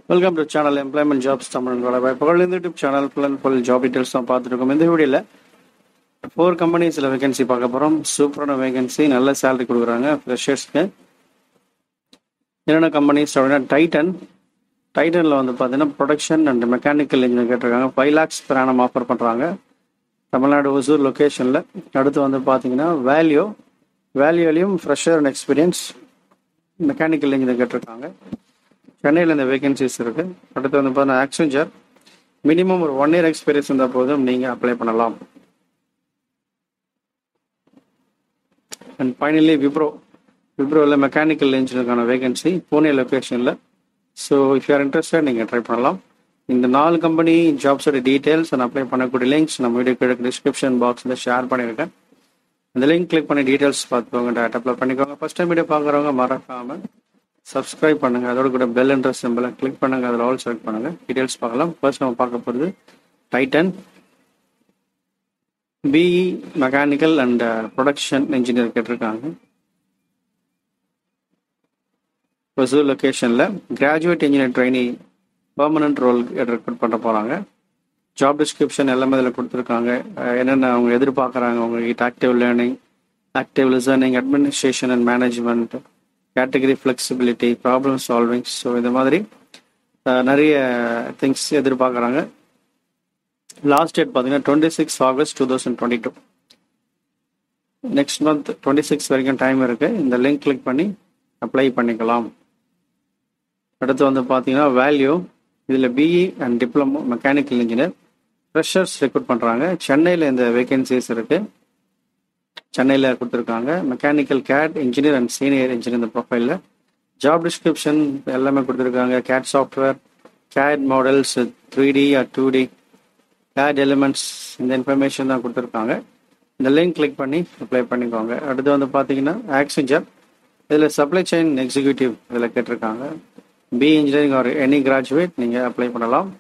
welcome to channel employment jobs Tamil வேலை வாய்ப்புகள் இந்த YouTube channel full and full job details தான் பார்த்துருக்கோம் இந்த வீடியோவில் ஃபோர் கம்பெனிஸில் வேகன்சி பார்க்க போகிறோம் சூப்பரான வேகன்சி நல்ல சேலரி கொடுக்குறாங்க ஃப்ரெஷர்ஸ்க்கு என்னென்ன கம்பெனிஸ் அப்படின்னா டைட்டன் டைட்டனில் வந்து பார்த்தீங்கன்னா ப்ரொடக்ஷன் அண்ட் மெக்கானிக்கல் இன்ஜினியர் கேட்டிருக்காங்க five lakhs per annum offer பண்ணுறாங்க தமிழ்நாடு ஒசூர் லொக்கேஷனில் அடுத்து வந்து பார்த்தீங்கன்னா வேல்யூ வேல்யூலையும் fresher and experience mechanical engineer கேட்டிருக்காங்க சென்னையில் இந்த வேகன்சிஸ் இருக்கு அடுத்து வந்து பார்த்தீங்கன்னா ஆக்செஞ்சர் மினிமம் ஒரு ஒன் இயர் எக்ஸ்பீரியன்ஸ் இருந்தால் போதும் நீங்கள் அப்ளை பண்ணலாம் அண்ட் ஃபைனலி விப்ரோ விப்ரோவில் மெக்கானிக்கல் இன்ஜினியருக்கான வேகன்சி பூனே லொக்கேஷனில் ஸோ இஃப் யூஆர் இன்ட்ரெஸ்டட் நீங்கள் ட்ரை பண்ணலாம் இந்த நாலு கம்பெனி ஜாப்ஸோட டீட்டெயில்ஸ் அண்ட் அப்ளை பண்ணக்கூடிய லிங்க்ஸ் நம்ம வீடியோ கீழே டிஸ்கிரிப்ஷன் பாக்ஸில் ஷேர் பண்ணியிருக்கேன் அந்த லிங்க் கிளிக் பண்ணி டீட்டெயில்ஸ் பார்த்துக்கோங்க டேரக்ட் அப்ளை பண்ணிக்கோங்க ஃபஸ்ட் டைம் வீடியோ பார்க்குறவங்க மறக்காமல் சப்ஸ்கிரைப் பண்ணுங்க அதோட கூட பெல் என்ற சிம்பிளை கிளிக் பண்ணுங்க அதில் ஆல் செலக்ட் பண்ணுங்க டீடைல்ஸ் பார்க்கலாம் ஃபர்ஸ்ட் நம்ம பார்க்க போகிறது Titan BE mechanical and production engineer கேட்டிருக்காங்க ஒசூர் லொக்கேஷனில் graduate engineer trainee permanent role recruit பண்ண போகிறாங்க ஜாப் டிஸ்கிரிப்ஷன் எல்லாமே இதில் கொடுத்துருக்காங்க அஹ் என்னென்ன அவங்க எதிர்பார்க்குறாங்க உங்ககிட்ட active learning active listening administration and management category flexibility problem solving so இந்த மாதிரி அஹ், நிறைய திங்ஸ் எதிர்பார்க்குறாங்க லாஸ்ட் டேட் பார்த்தீங்கன்னா twenty six August two thousand twenty two next month twenty six வரைக்கும் டைம் இருக்குது இந்த லிங்க் கிளிக் பண்ணி அப்ளை பண்ணிக்கலாம் அடுத்து வந்து பார்த்தீங்கன்னா வேல்யூ இதில் BE and diploma mechanical engineer freshers recruit பண்ணுறாங்க சென்னையில் இந்த வேகன்சிஸ் இருக்குது சென்னையில் கொடுத்துருக்காங்க mechanical CAD engineer and senior engineer இந்த ப்ரொஃபைலில் ஜாப் டிஸ்கிரிப்ஷன் எல்லாமே கொடுத்துருக்காங்க CAD software CAD models three D or two D CAD elements இந்த இன்ஃபர்மேஷன் தான் கொடுத்துருக்காங்க இந்த லிங்க் கிளிக் பண்ணி அப்ளை பண்ணிக்கோங்க அடுத்து வந்து பார்த்தீங்கன்னா ஆக்சிஜன் இதில் சப்ளை செயின் எக்ஸிக்யூட்டிவ் இதில் கேட்டிருக்காங்க B engineering or any graduate நீங்கள் அப்ளை பண்ணலாம்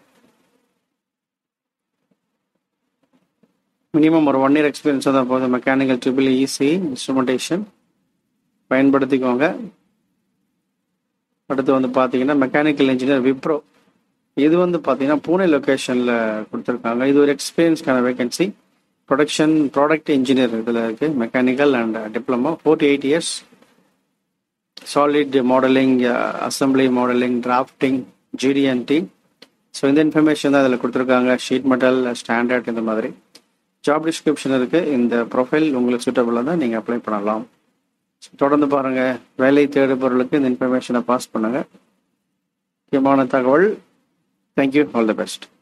மினிமம் ஒரு ஒன் இயர் எக்ஸ்பீரியன்ஸ் தான் போதும் மெக்கானிக்கல் ட்ரிபிள் இசி இன்ஸ்ட்ருமெண்டேஷன் பயன்படுத்திக்கோங்க அடுத்து வந்து பார்த்தீங்கன்னா மெக்கானிக்கல் இன்ஜினியர் விப்ரோ இது வந்து பார்த்தீங்கன்னா பூனே லொக்கேஷனில் கொடுத்துருக்காங்க இது ஒரு எக்ஸ்பீரியன்ஸ்க்கான வேகன்சி ப்ரொடக்ஷன் ப்ராடக்ட் இன்ஜினியர் இதில் இருக்குது mechanical and diploma forty eight years solid modeling assembly modeling drafting GD&T so இந்த இன்ஃபர்மேஷன் தான் இதில் கொடுத்துருக்காங்க ஷீட் மெட்டல் ஸ்டாண்டர்ட் இந்த மாதிரி ஜாப் டிஸ்கிரிப்ஷன் இருக்குது இந்த ப்ரொஃபைல் உங்களுக்கு சூட்டபுளாக தான் நீங்கள் அப்ளை பண்ணலாம் So, தொடர்ந்து பாருங்கள் வேலை தேடுபவர்களுக்கு இந்த இன்ஃபர்மேஷனை பாஸ் பண்ணுங்கள் முக்கியமான தகவல் தேங்க்யூ ஆல் தி பெஸ்ட்